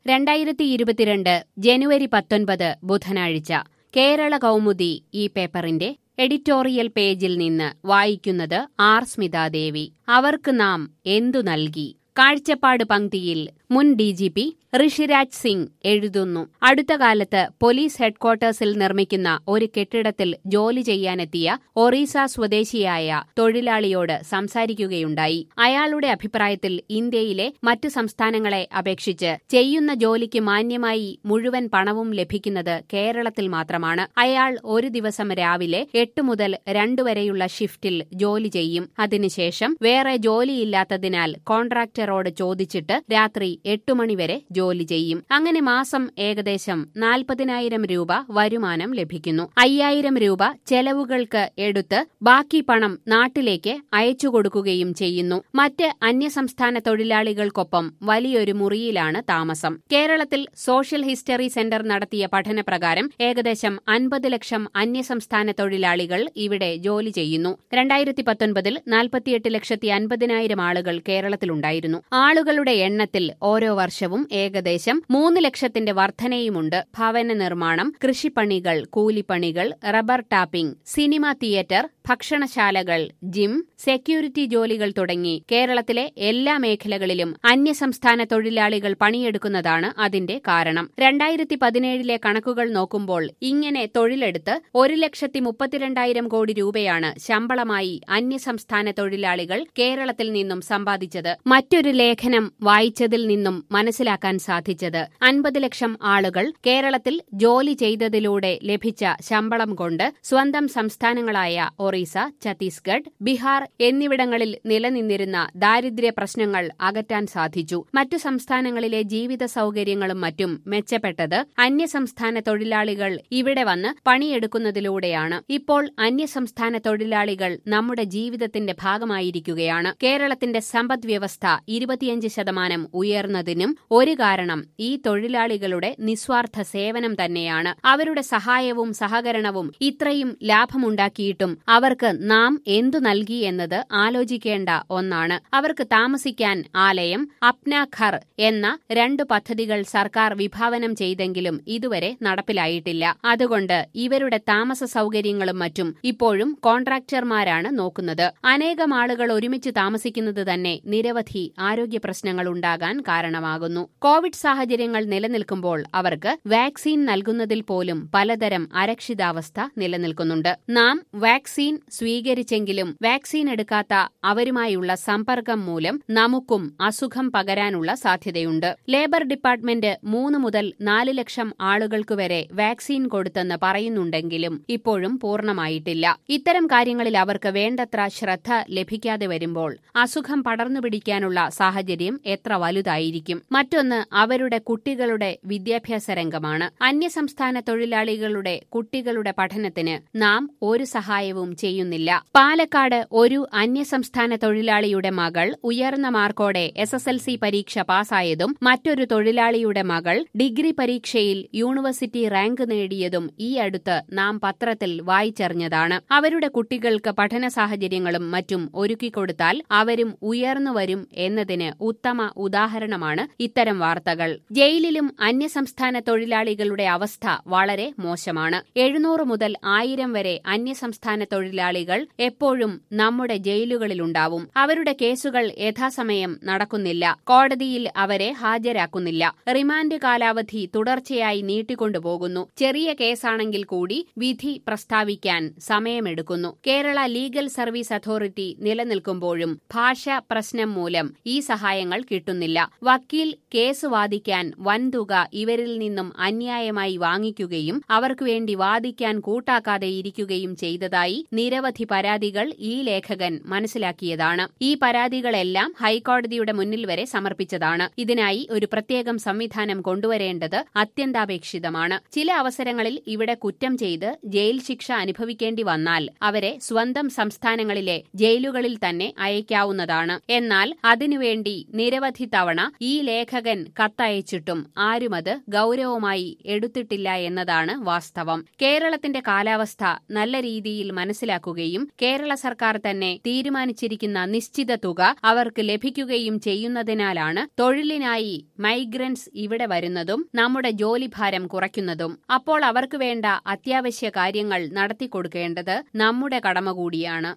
രണ്ടായിരത്തി ഇരുപത്തിരണ്ട് ജനുവരി പത്തൊൻപത് ബുധനാഴ്ച കേരള കൗമുദി ഈ പേപ്പറിന്റെ എഡിറ്റോറിയൽ പേജിൽ നിന്ന് വായിക്കുന്നത് ആർ സ്മിതാദേവി അവർക്ക് നാം എന്തു നൽകി കാഴ്ചപ്പാട് പങ്ക്തിയിൽ മുൻ D G P Rishiraj Singh എഴുതുന്നു അടുത്ത കാലത്ത് പോലീസ് ഹെഡ്ക്വാർട്ടേഴ്സിൽ നിർമ്മിക്കുന്ന ഒരു കെട്ടിടത്തിൽ ജോലി ചെയ്യാനെത്തിയ ഒറീസ സ്വദേശിയായ തൊഴിലാളിയോട് സംസാരിക്കുകയുണ്ടായി അയാളുടെ അഭിപ്രായത്തിൽ ഇന്ത്യയിലെ മറ്റു സംസ്ഥാനങ്ങളെ അപേക്ഷിച്ച് ചെയ്യുന്ന ജോലിക്ക് മാന്യമായി മുഴുവൻ പണവും ലഭിക്കുന്നത് കേരളത്തിൽ മാത്രമാണ് അയാൾ ഒരു ദിവസം രാവിലെ എട്ട് മുതൽ രണ്ടു വരെയുള്ള ഷിഫ്റ്റിൽ ജോലി ചെയ്യും അതിനുശേഷം വേറെ ജോലിയില്ലാത്തതിനാൽ കോൺട്രാക്ടറോട് ചോദിച്ചിട്ട് രാത്രി എട്ടു മണിവരെ ജോലി ചെയ്യും അങ്ങനെ മാസം ഏകദേശം നാൽപ്പതിനായിരം രൂപ വരുമാനം ലഭിക്കുന്നു അയ്യായിരം രൂപ ചെലവുകൾക്ക് എടുത്ത് ബാക്കി പണം നാട്ടിലേക്ക് അയച്ചു കൊടുക്കുകയും ചെയ്യുന്നു മറ്റ് അന്യസംസ്ഥാന തൊഴിലാളികൾക്കൊപ്പം വലിയൊരു മുറിയിലാണ് താമസം കേരളത്തിൽ സോഷ്യൽ ഹിസ്റ്ററി സെന്റർ നടത്തിയ പഠനപ്രകാരം ഏകദേശം അൻപത് ലക്ഷം അന്യസംസ്ഥാന തൊഴിലാളികൾ ഇവിടെ ജോലി ചെയ്യുന്നു രണ്ടായിരത്തി പത്തൊൻപതിൽ നാൽപ്പത്തിയെട്ട് ലക്ഷത്തി അൻപതിനായിരം ആളുകൾ കേരളത്തിലുണ്ടായിരുന്നു ആളുകളുടെ എണ്ണത്തിൽ ഓരോ വർഷവും ഏകദേശം മൂന്ന് ലക്ഷത്തിന്റെ വർധനയുമുണ്ട് ഭവന നിർമ്മാണം കൃഷിപ്പണികൾ കൂലിപ്പണികൾ റബ്ബർ ടാപ്പിംഗ് സിനിമ തിയേറ്റർ ഭക്ഷണശാലകൾ ജിം സെക്യൂരിറ്റി ജോലികൾ തുടങ്ങി കേരളത്തിലെ എല്ലാ മേഖലകളിലും അന്യസംസ്ഥാന തൊഴിലാളികൾ പണിയെടുക്കുന്നതാണ് അതിന്റെ കാരണം രണ്ടായിരത്തി പതിനേഴിലെ കണക്കുകൾ നോക്കുമ്പോൾ ഇങ്ങനെ തൊഴിലെടുത്ത് ഒരു ലക്ഷത്തി മുപ്പത്തിരണ്ടായിരം കോടി രൂപയാണ് ശമ്പളമായി അന്യസംസ്ഥാന തൊഴിലാളികൾ കേരളത്തിൽ നിന്നും സമ്പാദിച്ചത് മറ്റൊരു ലേഖനം വായിച്ചതിൽ നിന്നും മനസ്സിലാക്കാൻ സാധിച്ചത് അൻപത് ലക്ഷം ആളുകൾ കേരളത്തിൽ ജോലി ചെയ്തതിലൂടെ ലഭിച്ച ശമ്പളം കൊണ്ട് സ്വന്തം സംസ്ഥാനങ്ങളായ ഒറീസ ഛത്തീസ്ഗഡ് ബീഹാർ എന്നിവിടങ്ങളിൽ നിലനിന്നിരുന്ന ദാരിദ്ര്യ പ്രശ്നങ്ങൾ അകറ്റാൻ സാധിച്ചു മറ്റു സംസ്ഥാനങ്ങളിലെ ജീവിത സൗകര്യങ്ങളും മറ്റും മെച്ചപ്പെട്ടത് അന്യസംസ്ഥാന തൊഴിലാളികൾ ഇവിടെ വന്ന് പണിയെടുക്കുന്നതിലൂടെയാണ് ഇപ്പോൾ അന്യസംസ്ഥാന തൊഴിലാളികൾ നമ്മുടെ ജീവിതത്തിന്റെ ഭാഗമായിരിക്കുകയാണ് കേരളത്തിന്റെ സമ്പദ് വ്യവസ്ഥ ഇരുപത്തിയഞ്ച് ശതമാനം ഉയർന്നതിനും ഒരു കാരണം ഈ തൊഴിലാളികളുടെ നിസ്വാർത്ഥ സേവനം തന്നെയാണ് അവരുടെ സഹായവും സഹകരണവും ഇത്രയും ലാഭമുണ്ടാക്കിയിട്ടും അവർക്ക് നാം എന്തു നൽകി എന്നത് ആലോചിക്കേണ്ട ഒന്നാണ് അവർക്ക് താമസിക്കാൻ ആലയം അപ്ന ഘർ എന്ന രണ്ടു പദ്ധതികൾ സർക്കാർ വിഭാവനം ചെയ്തെങ്കിലും ഇതുവരെ നടപ്പിലായിട്ടില്ല അതുകൊണ്ട് ഇവരുടെ താമസ സൗകര്യങ്ങളും മറ്റും ഇപ്പോഴും കോൺട്രാക്ടർമാരാണ് നോക്കുന്നത് അനേകം ആളുകൾ ഒരുമിച്ച് താമസിക്കുന്നത് തന്നെ നിരവധി ആരോഗ്യ പ്രശ്നങ്ങൾ ഉണ്ടാകാൻ കാരണമാകുന്നു കോവിഡ് സാഹചര്യങ്ങൾ നിലനിൽക്കുമ്പോൾ അവർക്ക് വാക്സിൻ നൽകുന്നതിൽ പോലും പലതരം അരക്ഷിതാവസ്ഥ നിലനിൽക്കുന്നുണ്ട് നാം വാക്സിൻ സ്വീകരിച്ചെങ്കിലും വാക്സിൻ എടുക്കാത്ത അവരുമായുള്ള സമ്പർക്കം മൂലം നമുക്കും അസുഖം പകരാനുള്ള സാധ്യതയുണ്ട് ലേബർ ഡിപ്പാർട്ട്മെന്റ് മൂന്ന് മുതൽ നാല് ലക്ഷം ആളുകൾക്ക് വരെ വാക്സിൻ കൊടുത്തെന്ന് പറയുന്നുണ്ടെങ്കിലും ഇപ്പോഴും പൂർണ്ണമായിട്ടില്ല ഇത്തരം കാര്യങ്ങളിൽ അവർക്ക് വേണ്ടത്ര ശ്രദ്ധ ലഭിക്കാതെ വരുമ്പോൾ അസുഖം പടർന്നു പിടിക്കാനുള്ള സാഹചര്യം എത്ര വലുതായിരിക്കും മറ്റൊന്ന് അവരുടെ കുട്ടികളുടെ വിദ്യാഭ്യാസ രംഗമാണ് അന്യസംസ്ഥാന തൊഴിലാളികളുടെ കുട്ടികളുടെ പഠനത്തിന് നാം ഒരു സഹായവും ചെയ്യുന്നില്ല പാലക്കാട് ഒരു അന്യസംസ്ഥാന തൊഴിലാളിയുടെ മകൾ ഉയർന്ന മാർക്കോടെ എസ് എസ് എൽ സി പരീക്ഷ പാസ്സായതും മറ്റൊരു തൊഴിലാളിയുടെ മകൾ ഡിഗ്രി പരീക്ഷയിൽ യൂണിവേഴ്സിറ്റി റാങ്ക് നേടിയതും ഈ അടുത്ത് നാം പത്രത്തിൽ വായിച്ചറിഞ്ഞതാണ് അവരുടെ കുട്ടികൾക്ക് പഠന സാഹചര്യങ്ങളും മറ്റും ഒരുക്കിക്കൊടുത്താൽ അവരും ഉയർന്നു വരും എന്നതിന് ഉത്തമ ഉദാഹരണമാണ് ഇത്തരം വാർത്തകൾ ജയിലിലും അന്യസംസ്ഥാന തൊഴിലാളികളുടെ അവസ്ഥ വളരെ മോശമാണ് എഴുന്നൂറ് മുതൽ ആയിരം വരെ അന്യസംസ്ഥാന തൊഴിലാളികൾ എപ്പോഴും നമ്മുടെ ജയിലുകളിലുണ്ടാവും അവരുടെ കേസുകൾ യഥാസമയം നടക്കുന്നില്ല കോടതിയിൽ അവരെ ഹാജരാക്കുന്നില്ല റിമാൻഡ് കാലാവധി തുടർച്ചയായി നീട്ടിക്കൊണ്ടുപോകുന്നു ചെറിയ കേസാണെങ്കിൽ കൂടി വിധി പ്രസ്താവിക്കാൻ സമയമെടുക്കുന്നു കേരള ലീഗൽ സർവീസ് അതോറിറ്റി നിലനിൽക്കുമ്പോഴും ഭാഷാ പ്രശ്നം മൂലം ഈ സഹായങ്ങൾ കിട്ടുന്നില്ല വക്കീൽ കേസ് വാദിക്കാൻ വൻതുക ഇവരിൽ നിന്നും അന്യായമായി വാങ്ങിക്കുകയും അവർക്ക് വേണ്ടി വാദിക്കാൻ കൂട്ടാക്കാതെ ഇരിക്കുകയും ചെയ്തതായി നിരവധി പരാതികൾ ഈ ലേഖകൻ മനസ്സിലാക്കിയതാണ് ഈ പരാതികളെല്ലാം ഹൈക്കോടതിയുടെ മുന്നിൽ വരെ സമർപ്പിച്ചതാണ് ഇതിനായി ഒരു പ്രത്യേകം സംവിധാനം കൊണ്ടുവരേണ്ടത് അത്യന്താപേക്ഷിതമാണ് ചില അവസരങ്ങളിൽ ഇവിടെ കുറ്റം ചെയ്ത് ജയിൽ ശിക്ഷ അനുഭവിക്കേണ്ടി വന്നാൽ അവരെ സ്വന്തം സംസ്ഥാനങ്ങളിലെ ജയിലുകളിൽ തന്നെ അയക്കാവുന്നതാണ് എന്നാൽ അതിനുവേണ്ടി നിരവധി തവണ ഈ ലേഖകൻ കത്തയച്ചിട്ടും ആരുമത് ഗൌരവമായി എടുത്തിട്ടില്ല എന്നതാണ് വാസ്തവം കേരളത്തിന്റെ കാലാവസ്ഥ നല്ല രീതിയിൽ മനസ്സിലാക്കി നടപ്പിലാക്കുകയും കേരള സർക്കാർ തന്നെ തീരുമാനിച്ചിരിക്കുന്ന നിശ്ചിത തുക അവർക്ക് ലഭിക്കുകയും ചെയ്യുന്നതിനാലാണ് തൊഴിലിനായി മൈഗ്രൻസ് ഇവിടെ വരുന്നതും നമ്മുടെ ജോലിഭാരം കുറയ്ക്കുന്നതും അപ്പോൾ അവർക്ക് വേണ്ട അത്യാവശ്യ കാര്യങ്ങൾ നടത്തിക്കൊടുക്കേണ്ടത് നമ്മുടെ കടമ കൂടിയാണ്